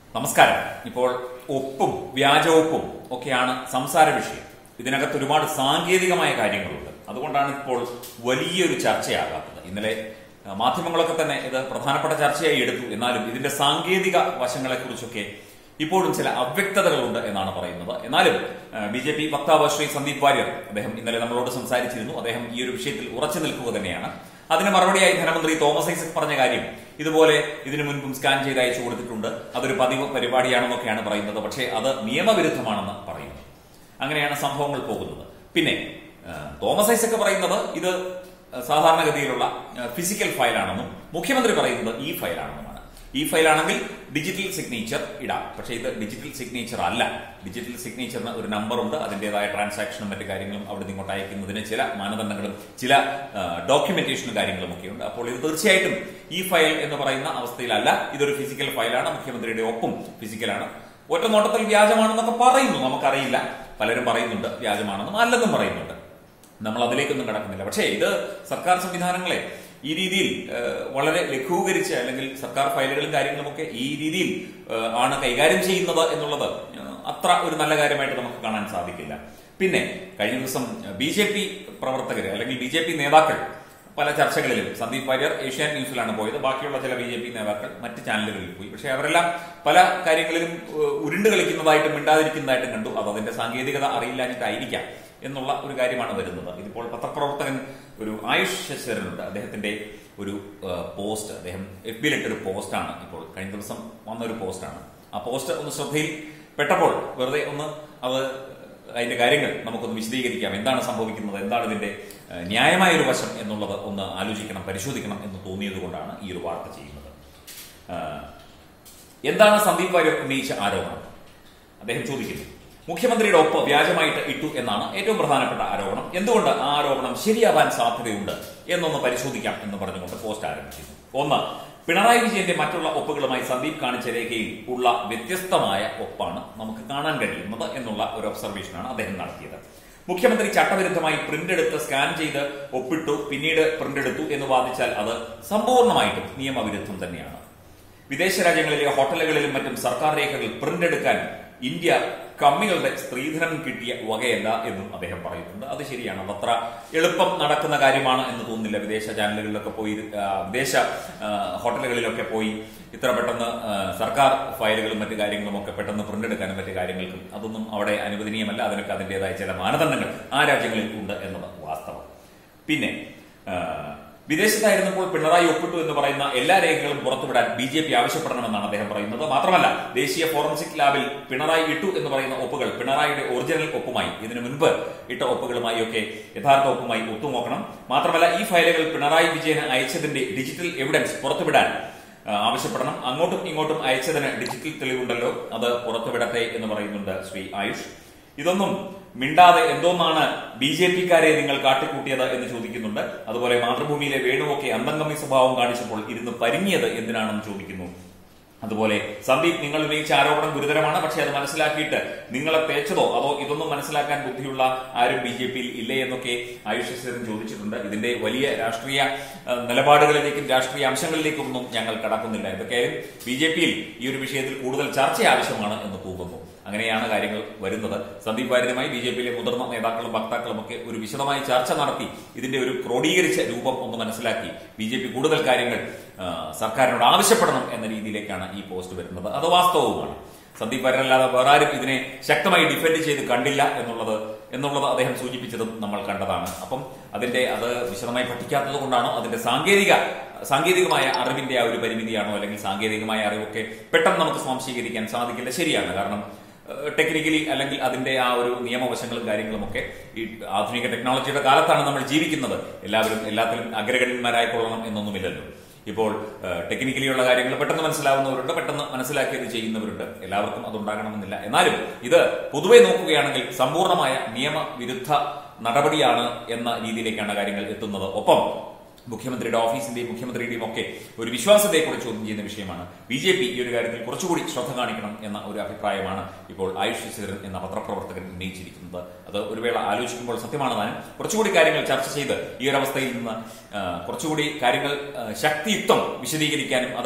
നമസ്കാരം ഇപ്പോൾ ഒപ്പും വ്യാജ ഒപ്പും ഒക്കെയാണ് സംസാര വിഷയം ഇതിനകത്ത് ഒരുപാട് സാങ്കേതികമായ കാര്യങ്ങളുണ്ട് അതുകൊണ്ടാണ് ഇപ്പോൾ വലിയൊരു ചർച്ചയാകാത്തത് ഇന്നലെ ആ, മാധ്യമങ്ങളൊക്കെ തന്നെ ഇത് പ്രധാനപ്പെട്ട ചർച്ചയായി എടുത്തു എന്നാലും ഇതിന്റെ സാങ്കേതിക വശങ്ങളെക്കുറിച്ചൊക്കെ ഇപ്പോഴും ചില അവ്യക്തതകളുണ്ട് എന്നാണ് പറയുന്നത് എന്നാലും ബി ജെ പി വക്താവ് ശ്രീ സന്ദീപ് വാര്യർ അദ്ദേഹം ഇന്നലെ നമ്മളോട് സംസാരിച്ചിരുന്നു അദ്ദേഹം ഈ ഒരു വിഷയത്തിൽ ഉറച്ചു നിൽക്കുക തന്നെയാണ് അതിന് മറുപടിയായി ധനമന്ത്രി തോമസ് ഐസക് പറഞ്ഞ കാര്യം ഇതുപോലെ ഇതിനു മുൻപും സ്കാൻ ചെയ്ത് അയച്ചു കൊടുത്തിട്ടുണ്ട് അതൊരു പതിവ് പരിപാടിയാണെന്നൊക്കെയാണ് പറയുന്നത് പക്ഷേ അത് നിയമവിരുദ്ധമാണെന്ന് പറയുന്നു അങ്ങനെയാണ് സംഭവങ്ങൾ പോകുന്നത് പിന്നെ ആ, തോമസ് ഐസക് പറയുന്നത് ഇത് സാധാരണഗതിയിലുള്ള ആ, ഫിസിക്കൽ ഫയലാണെന്നും മുഖ്യമന്ത്രി പറയുന്നത് ഈ ഫയലാണെന്നുമാണ് ഈ ഫയലാണെങ്കിൽ ഡിജിറ്റൽ സിഗ്നേച്ചർ ഇടാം പക്ഷേ ഇത് ഡിജിറ്റൽ സിഗ്നേച്ചർ അല്ല ഡിജിറ്റൽ സിഗ്നേച്ചറിന് ഒരു നമ്പറുണ്ട് അതിന്റേതായ ട്രാൻസാക്ഷനും മറ്റു കാര്യങ്ങളും അവിടെ നിന്ന് ഇങ്ങോട്ട് അയക്കുന്നതിന് ചില മാനദണ്ഡങ്ങളും ചില ഡോക്യുമെന്റേഷനും കാര്യങ്ങളും ഒക്കെ ഉണ്ട് അപ്പോൾ ഇത് തീർച്ചയായിട്ടും ഈ ഫയൽ എന്ന് പറയുന്ന അവസ്ഥയിലല്ല ഇതൊരു ഫിസിക്കൽ ഫയലാണ് മുഖ്യമന്ത്രിയുടെ ഒപ്പം ഫിസിക്കലാണ് ഒറ്റ നോട്ടത്തിൽ വ്യാജമാണെന്നൊക്കെ പറയുന്നു നമുക്കറിയില്ല പലരും പറയുന്നുണ്ട് വ്യാജമാണെന്നും അല്ലെന്നും പറയുന്നുണ്ട് നമ്മൾ അതിലേക്കൊന്നും കടക്കുന്നില്ല പക്ഷേ ഇത് സർക്കാർ സംവിധാനങ്ങളെ ഈ രീതിയിൽ ഏഹ്, വളരെ ലഘൂകരിച്ച് അല്ലെങ്കിൽ സർക്കാർ ഫയലുകളും കാര്യങ്ങളുമൊക്കെ ഈ രീതിയിൽ ഏഹ്, ആണ് കൈകാര്യം ചെയ്യുന്നത് എന്നുള്ളത് ഏഹ്, അത്ര ഒരു നല്ല കാര്യമായിട്ട് നമുക്ക് കാണാൻ സാധിക്കില്ല പിന്നെ കഴിഞ്ഞ ദിവസം ബി ജെ പി പ്രവർത്തകർ അല്ലെങ്കിൽ ബി ജെ പി നേതാക്കൾ പല ചർച്ചകളിലും സന്ദീപ് വാര്യർ ഏഷ്യാൻ ന്യൂസിലാണ് പോയത് ബാക്കിയുള്ള ചില ബി ജെ പി നേതാക്കൾ മറ്റ് ചാനലുകളിൽ പോയി പക്ഷെ അവരെല്ലാം പല കാര്യങ്ങളിലും ഏഹ്, ഉരുണ്ട് കളിക്കുന്നതായിട്ടും മിണ്ടാതിരിക്കുന്നതായിട്ടും കണ്ടു അത് അതിന്റെ സാങ്കേതികത അറിയില്ലാഞ്ഞിട്ടായിരിക്കാം എന്നുള്ള ഒരു കാര്യമാണ് വരുന്നത് ഇതിപ്പോൾ പത്രപ്രവർത്തകൻ ഒരു ആയുഷ് ശശിധരനുണ്ട് അദ്ദേഹത്തിന്റെ ഒരു ഏഹ്, പോസ്റ്റ് അദ്ദേഹം എഫ് ബിയിലിട്ടൊരു പോസ്റ്റാണ് ഇപ്പോൾ കഴിഞ്ഞ ദിവസം വന്ന ഒരു പോസ്റ്റാണ് ആ പോസ്റ്റ് ഒന്ന് ശ്രദ്ധയിൽ പെട്ടപ്പോൾ വെറുതെ ഒന്ന് അത് അതിന്റെ കാര്യങ്ങൾ നമുക്കൊന്ന് വിശദീകരിക്കാം എന്താണ് സംഭവിക്കുന്നത് എന്താണ് ഇതിന്റെ ഏഹ്, ന്യായമായ ഒരു വശം എന്നുള്ളത് ഒന്ന് ആലോചിക്കണം പരിശോധിക്കണം എന്ന് തോന്നിയത് കൊണ്ടാണ് ഈ ഒരു വാർത്ത ചെയ്യുന്നത് ഏഹ്, എന്താണ് സന്ദീപ് വാര്യർ ഉന്നയിച്ച ആരോപണം അദ്ദേഹം ചോദിക്കുന്നു മുഖ്യമന്ത്രിയുടെ ഒപ്പ് വ്യാജമായിട്ട് ഇട്ടു എന്നാണ് ഏറ്റവും പ്രധാനപ്പെട്ട ആരോപണം എന്തുകൊണ്ട് ആ ആരോപണം ശരിയാവാൻ സാധ്യതയുണ്ട് എന്നൊന്ന് പരിശോധിക്കാം എന്ന് പറഞ്ഞുകൊണ്ട് പോസ്റ്റ് ആരംഭിക്കുന്നു ഒന്ന് പിണറായി വിജയന്റെ മറ്റുള്ള ഒപ്പുകളുമായി സന്ദീപ് കാണിച്ച രേഖയിൽ ഉള്ള വ്യത്യസ്തമായ ഒപ്പാണ് നമുക്ക് കാണാൻ കഴിയുന്നത് എന്നുള്ള ഒരു ഒബ്സർവേഷനാണ് അദ്ദേഹം നടത്തിയത് മുഖ്യമന്ത്രി ചട്ടവിരുദ്ധമായി പ്രിന്റ് എടുത്ത് സ്കാൻ ചെയ്ത് ഒപ്പിട്ടു പിന്നീട് പ്രിന്റ് എടുത്തു എന്ന് വാദിച്ചാൽ അത് സമ്പൂർണ്ണമായിട്ടും നിയമവിരുദ്ധം തന്നെയാണ് വിദേശ രാജ്യങ്ങളിലെ ഹോട്ടലുകളിലും മറ്റും സർക്കാർ രേഖകൾ പ്രിന്റ് എടുക്കാൻ ഇന്ത്യ കമ്മികളുടെ സ്ത്രീധനം കിട്ടിയ വകയല്ല എന്നും അദ്ദേഹം പറയുന്നുണ്ട് അത് ശരിയാണ് അതത്ര എളുപ്പം നടക്കുന്ന കാര്യമാണ് എന്ന് തോന്നുന്നില്ല വിദേശ ചാനലുകളിലൊക്കെ പോയി ആ, വിദേശ ആ, ഹോട്ടലുകളിലൊക്കെ പോയി ഇത്ര പെട്ടെന്ന് ആ, സർക്കാർ ഫയലുകളും മറ്റു കാര്യങ്ങളും ഒക്കെ പെട്ടെന്ന് പ്രിന്റ് എടുക്കാനും മറ്റു കാര്യങ്ങൾക്കും അതൊന്നും അവിടെ അനുവദനീയമല്ല അതിനൊക്കെ അതിന്റേതായ ചില മാനദണ്ഡങ്ങൾ ആ രാജ്യങ്ങളിൽ ഉണ്ട് എന്നത് വാസ്തവം പിന്നെ ആ, വിദേശത്തായിരുന്നപ്പോൾ പിണറായി ഒപ്പിട്ടു എന്ന് പറയുന്ന എല്ലാ രേഖകളും പുറത്തുവിടാൻ ബി ജെ പി ആവശ്യപ്പെടണമെന്നാണ് അദ്ദേഹം പറയുന്നത് മാത്രമല്ല ദേശീയ ഫോറൻസിക് ലാബിൽ പിണറായി ഇട്ടു എന്ന് പറയുന്ന ഒപ്പുകൾ പിണറായിയുടെ ഒറിജിനൽ ഒപ്പുമായി ഇതിനു മുൻപ് ഇട്ട ഒപ്പുകളുമായി ഒക്കെ യഥാർത്ഥ ഒപ്പുമായി ഒത്തുനോക്കണം മാത്രമല്ല ഈ ഫയലുകൾ പിണറായി വിജയന് അയച്ചതിന്റെ ഡിജിറ്റൽ എവിഡൻസ് പുറത്തുവിടാൻ ആ, ആവശ്യപ്പെടണം അങ്ങോട്ടും ഇങ്ങോട്ടും അയച്ചതിന് ഡിജിറ്റൽ തെളിവുണ്ടല്ലോ അത് പുറത്തുവിടട്ടെ എന്ന് പറയുന്നുണ്ട് ശ്രീ ആയുഷ് ഇതൊന്നും മിണ്ടാതെ എന്തോന്നാണ് ബി ജെ പിക്കാരെ നിങ്ങൾ കാട്ടിക്കൂട്ടിയത് എന്ന് ചോദിക്കുന്നുണ്ട് അതുപോലെ മാതൃഭൂമിയിലെ വേണുവൊക്കെ അന്തംഗമി സ്വഭാവം കാണിച്ചപ്പോൾ ഇരുന്ന് പരിങ്ങിയത് എന്തിനാണെന്ന് ചോദിക്കുന്നു അതുപോലെ സന്ദീപ് നിങ്ങൾ ഉന്നയിച്ച ആരോപണം ഗുരുതരമാണ് പക്ഷേ അത് മനസ്സിലാക്കിയിട്ട് നിങ്ങളെ തേച്ചതോ അതോ ഇതൊന്നും മനസ്സിലാക്കാൻ ബുദ്ധിയുള്ള ആരും ബി ജെ പിയിൽ ഇല്ലേ എന്നൊക്കെ ആയുഷ് ശശീന്ദ്രൻ ചോദിച്ചിട്ടുണ്ട് ഇതിന്റെ വലിയ രാഷ്ട്രീയ ആ, നിലപാടുകളിലേക്കും രാഷ്ട്രീയ അംശങ്ങളിലേക്കും ഒന്നും ഞങ്ങൾ കടക്കുന്നില്ല ഇതൊക്കെയായാലും ബി ജെ പിയിൽ ഈ ഒരു വിഷയത്തിൽ കൂടുതൽ ചർച്ച ആവശ്യമാണ് എന്ന് തോന്നുന്നു അങ്ങനെയാണ് കാര്യങ്ങൾ വരുന്നത് സന്ദീപ് വാര്യരുമായി ബി ജെ പിയിലെ മുതിർന്ന നേതാക്കളും വക്താക്കളും ഒക്കെ ഒരു വിശദമായ ചർച്ച നടത്തി ഇതിന്റെ ഒരു ക്രോഡീകരിച്ച രൂപം ഒന്ന് മനസ്സിലാക്കി ബി ജെ പി കൂടുതൽ കാര്യങ്ങൾ ആ, സർക്കാരിനോട് ആവശ്യപ്പെടണം എന്ന രീതിയിലേക്കാണ് ഈ പോസ്റ്റ് വരുന്നത് അത് വാസ്തവവുമാണ് സന്ദീപ് വാര്യരല്ലാതെ വേറെ ആരും ഇതിനെ ശക്തമായി ഡിഫെൻഡ് ചെയ്ത് കണ്ടില്ല എന്നുള്ളത് എന്നുള്ളത് അദ്ദേഹം സൂചിപ്പിച്ചതും നമ്മൾ കണ്ടതാണ് അപ്പം അതിന്റെ അത് വിശദമായി പഠിക്കാത്തത് കൊണ്ടാണോ അതിന്റെ സാങ്കേതിക സാങ്കേതികമായ അറിവിന്റെ ആ ഒരു പരിമിതിയാണോ അല്ലെങ്കിൽ സാങ്കേതികമായ അറിവൊക്കെ പെട്ടെന്ന് നമുക്ക് സ്വാംശീകരിക്കാൻ സാധിക്കില്ല ശരിയാണ് കാരണം ടെക്നിക്കലി അല്ലെങ്കിൽ അതിന്റെ ആ ഒരു നിയമവശങ്ങളും കാര്യങ്ങളും ഒക്കെ ഈ ആധുനിക ടെക്നോളജിയുടെ കാലത്താണ് നമ്മൾ ജീവിക്കുന്നത് എല്ലാവരും എല്ലാത്തിലും അഗ്രഗണ്യന്മാരായിക്കൊള്ളണം എന്നൊന്നുമില്ലല്ലോ ഇപ്പോൾ ടെക്നിക്കലിയുള്ള കാര്യങ്ങൾ പെട്ടെന്ന് മനസ്സിലാവുന്നവരുണ്ട് പെട്ടെന്ന് മനസ്സിലാക്കിയത് ചെയ്യുന്നവരുണ്ട് എല്ലാവർക്കും അതുണ്ടാകണമെന്നില്ല എന്നാലും ഇത് പൊതുവെ നോക്കുകയാണെങ്കിൽ സമ്പൂർണ്ണമായ നിയമവിരുദ്ധ നടപടിയാണ് എന്ന രീതിയിലേക്കാണ് കാര്യങ്ങൾ എത്തുന്നത് ഒപ്പം മുഖ്യമന്ത്രിയുടെ ഓഫീസിന്റെയും മുഖ്യമന്ത്രിയുടെയും ഒക്കെ ഒരു വിശ്വാസത്തെക്കുറിച്ച് ചോദ്യം ചെയ്യുന്ന വിഷയമാണ് ബി ജെ പി ഈ ഒരു കാര്യത്തിൽ കുറച്ചുകൂടി ശ്രദ്ധ കാണിക്കണം എന്ന ഒരു അഭിപ്രായമാണ് ഇപ്പോൾ ആയുഷ് ശശിധരൻ എന്ന പത്രപ്രവർത്തകൻ ഉന്നയിച്ചിരിക്കുന്നത് അത് ഒരു വേള ആലോചിക്കുമ്പോൾ സത്യമാണ് താനും കുറച്ചുകൂടി കാര്യങ്ങൾ ചർച്ച ചെയ്ത് ഈ ഒരു അവസ്ഥയിൽ നിന്ന് ആ, കുറച്ചുകൂടി കാര്യങ്ങൾ ആ, ശക്തിയുക്തം വിശദീകരിക്കാനും അത്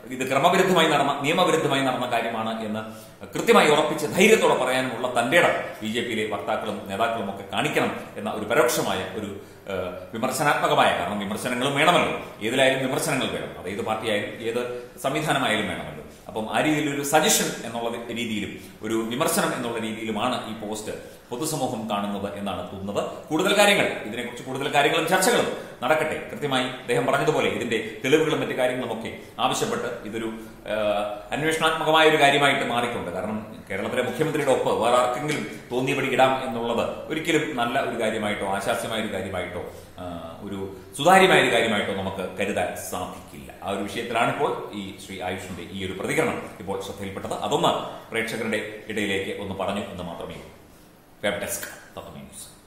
ഇത് ക്രമവിരുദ്ധമായി നടന്ന നിയമവിരുദ്ധമായി നടന്ന കാര്യമാണ് എന്ന് കൃത്യമായി ഉറപ്പിച്ച് ധൈര്യത്തോടെ പറയാനുമുള്ള തന്റെ ഇടം ബി ജെ പിയിലെ വക്താക്കളും നേതാക്കളും ഒക്കെ കാണിക്കണം എന്ന ഒരു പരോക്ഷമായ ഒരു ഏഹ്, വിമർശനാത്മകമായ കാരണം വിമർശനങ്ങളും വേണമല്ലോ ഏതിലായാലും വിമർശനങ്ങൾ വേണം അത് ഏത് പാർട്ടിയായാലും ഏത് സംവിധാനമായാലും വേണമല്ലോ അപ്പം ആ രീതിയിൽ ഒരു സജഷൻ എന്നുള്ള രീതിയിലും ഒരു വിമർശനം എന്നുള്ള രീതിയിലുമാണ് ഈ പോസ്റ്റ് പൊതുസമൂഹം കാണുന്നത് എന്നാണ് തോന്നുന്നത് കൂടുതൽ കാര്യങ്ങൾ ഇതിനെക്കുറിച്ച് കൂടുതൽ കാര്യങ്ങളും ചർച്ചകളും നടക്കട്ടെ കൃത്യമായി അദ്ദേഹം പറഞ്ഞതുപോലെ ഇതിന്റെ തെളിവുകളും മറ്റു കാര്യങ്ങളും ഒക്കെ ആവശ്യപ്പെട്ട് ഇതൊരു ആ, അന്വേഷണാത്മകമായ ഒരു കാര്യമായിട്ട് മാറിക്കൊണ്ട് കാരണം കേരളത്തിലെ മുഖ്യമന്ത്രിയുടെ ഒപ്പ് വേറെ ആർക്കെങ്കിലും തോന്നിയപടി ഇടാം എന്നുള്ളത് ഒരിക്കലും നല്ല ഒരു കാര്യമായിട്ടോ ആശാസ്യമായ ഒരു കാര്യമായിട്ടോ ആ, ഒരു സുതാര്യമായ ഒരു കാര്യമായിട്ടോ നമുക്ക് കരുതാൻ സാധിക്കില്ല ആ ഒരു വിഷയത്തിലാണ് ഇപ്പോൾ ഈ ശ്രീ ആയുഷിന്റെ ഈ ഒരു പ്രതികരണം ഇപ്പോൾ ശ്രദ്ധയിൽപ്പെട്ടത് അതൊന്ന് പ്രേക്ഷകരുടെ ഇടയിലേക്ക് ഒന്ന് പറഞ്ഞു എന്ന് മാത്രമേ വെബ് ഡെസ്ക് തത്വമേ ന്യൂസ്